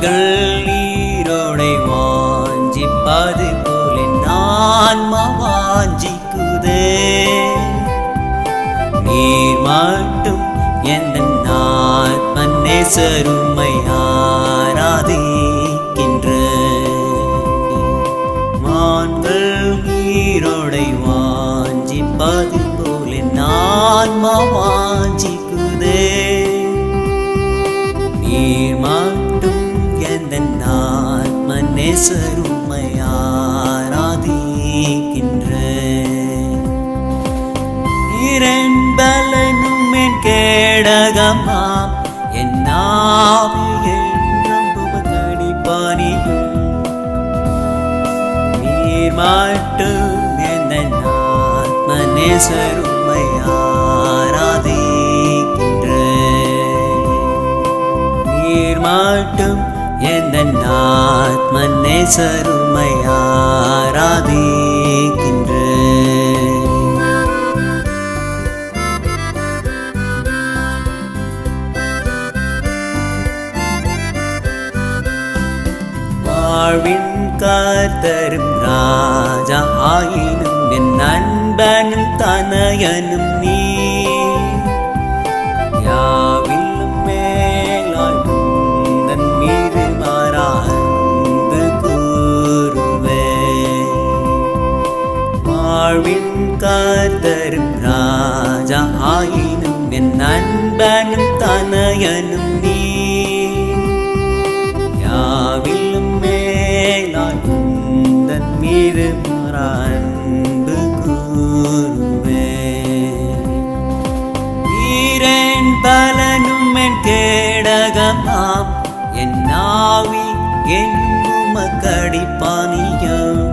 மான்கள் நீரோடை வாஞ்சிப்பது போல நான்மா வாஞ்சிக்குதே நீர் மட்டும் எந்த நாத்மன்னே சருமை ஆராதிக்கின்ற மான்கள் நீரோடை வாஞ்சிப்பது போல நான்மா வாஞ்சிக்குதே நீர் மட்டும் எந்த ஆத்மனே சருமை ஆராதிக்கின்ற இரண்டலனும் என் கேடகமாம் என் நாவியடி பணியும் நீர் மட்டும் எந்த ஆத்மனே சருமை ஆராதிக்கின்ற நீர் மட்டும் எந்த ஆத்மனே சருமை ஆராதிக்கின்ற வாழ்வின் காத்தரும் ராஜா ஆயினும் என் நண்பனும் தனயனும் நீ யாவிலும் மேலாய் உந்தன் மீது மாறாந்து கூறுவே வாழ்வின் காத்தரும் ராஜா ஆயினும் என் நண்பனும் தனயனும் நீ யாவிலும் மேலாய் உந்தன் மீது மறந்து கூறுவே ஈரன் பலனும் என் கேடகமாம் என் நாவி என் உமக்கடிப்பானியம்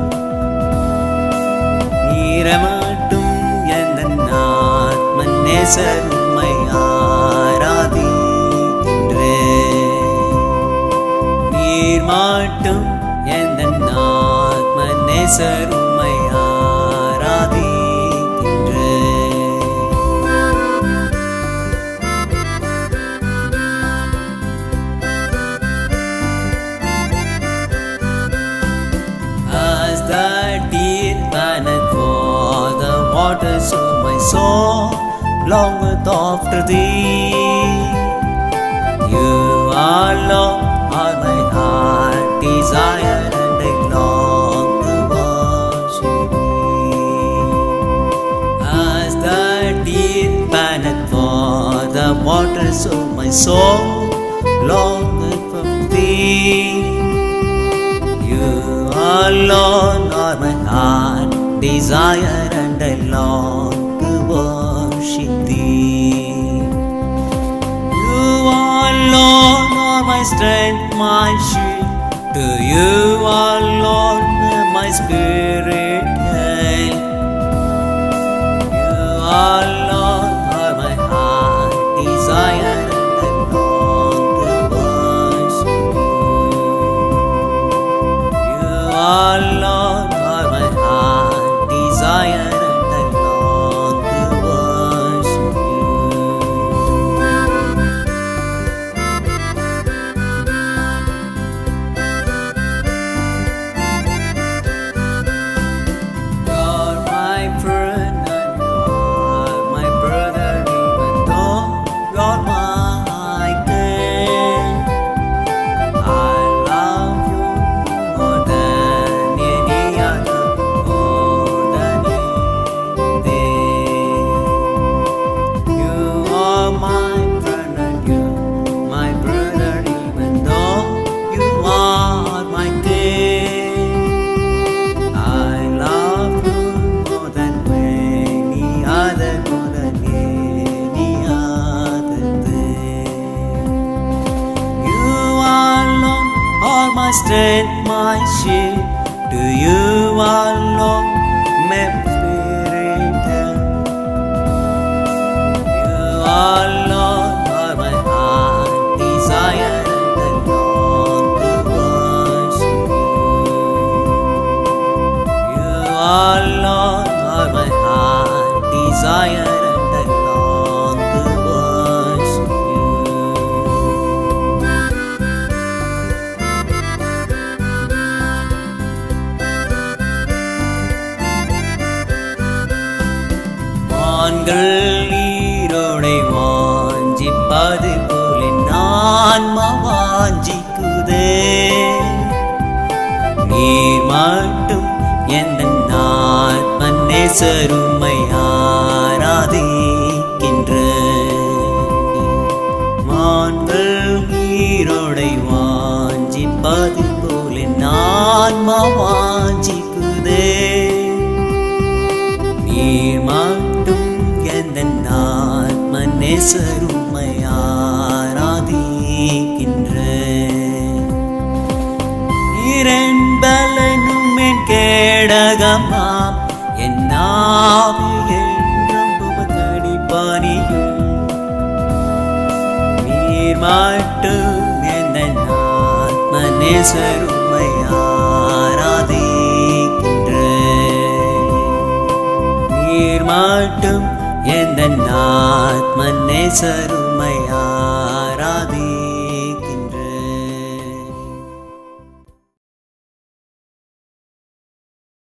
நீரமாட்டும் எந்த ஆத்மன் நேசருமை ஆராதிக்கின்றே நீர் மாட்டும் எந்த ஆத்மன் நேசருமை ஆராதிக்கின்றே As the deer panteth for the water, so my soul longeth after thee. You are Lord, are my heart desire, and I long to worship thee. As the deer panteth for the water, so my soul longeth for thee. You alone are my heart desire and I long to worship thee. You alone are my strength, my shield. To you alone my spirit held. You alone are my heart desire and I long to worship you. You alone are my heart desire and I long to worship you. You're my friend and you're my brother even though you're my king. I love you more than any other, more than anything. You are my friend and you, my brother, even though you are my king. I love you more than any other, more than any other thing. You alone are my strength, my shield. To you alone, my spirit held. You alone are my heart desire, and I long to worship you. You alone are my heart desire, and I long to worship you. மான்கள் நீரோடை வாஞ்சிப்பது போல நான் வாஞ்சிக்குதே நீர் மட்டும் எந்த நாத்மன்னே சருமை ஆராதிக்கின்ற மான்கள் நீரோடை வாஞ்சிப்பது போல நான் வாஞ்சிக்குதே நீர் மட்டும் எந்த ஆத்மனே சருமை ஆராதிக்கின்ற இரண்டலனும் என் கேடகமாம் என் நாவிகள் கடிப்பானியும் நீர் மட்டும் எந்த ஆத்மனே சருமை ஆராதிக்கின்ற நீர் மட்டும் எந்த ஆத்மனே சரு